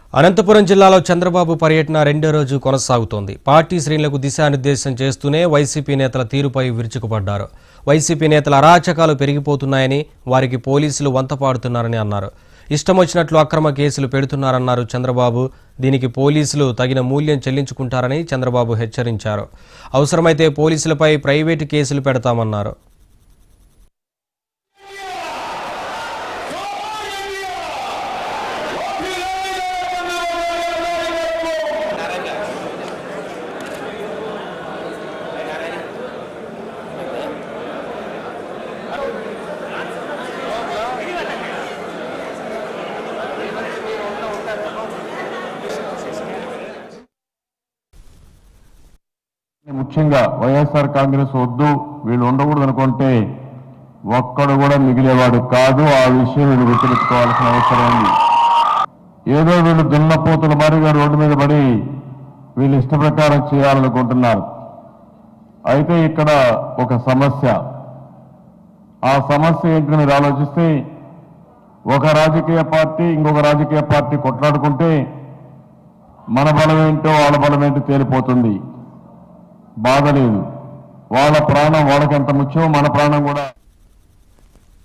అనంతపురం జిల్లాలో చంద్రబాబు పర్యటన రెండో రోజు కొనసాగుతోంది పార్టీ శ్రేణులకు దిశానిర్దేశం చేస్తూనే వైసీపీ నేతల తీరుపై విరుచుకుపడ్డారు వైసీపీ నేతల అరాచకాలు పెరిగిపోతున్నాయని వారికి పోలీసులు వంతపాడుతున్నారని అన్నారు ఇష్టం వచ్చినట్లు అక్రమ కేసులు పెడుతున్నారన్నారు చంద్రబాబు దీనికి పోలీసులు తగిన మూల్యం చెల్లించుకుంటారని చంద్రబాబు హెచ్చరించారు అవసరమైతే పోలీసులపై ప్రైవేటు కేసులు పెడతామన్నారు ముఖ్యంగా వైఎస్ఆర్ కాంగ్రెస్ వద్దు వీళ్ళు ఉండకూడదు అనుకుంటే ఒక్కడు కూడా మిగిలేవాడు కాదు ఆ విషయం వీళ్ళు గుర్తుపెట్టుకోవాల్సిన అవసరం ఉంది ఏదో వీళ్ళు దున్నపోతుల మారిగా రోడ్డు మీద పడి వీళ్ళు ఇష్ట ప్రకారం చేయాలనుకుంటున్నారు అయితే ఇక్కడ ఒక సమస్య ఆ సమస్య ఏంటని మీరు ఆలోచిస్తే ఒక రాజకీయ పార్టీ ఇంకొక రాజకీయ పార్టీ కొట్లాడుకుంటే మన బలం ఏంటో వాళ్ళ బలం ఏంటో తేలిపోతుంది బాధ లేదు వాళ్ళ ప్రాణం వాళ్ళకి ఎంత ముఖ్యం మన ప్రాణం కూడా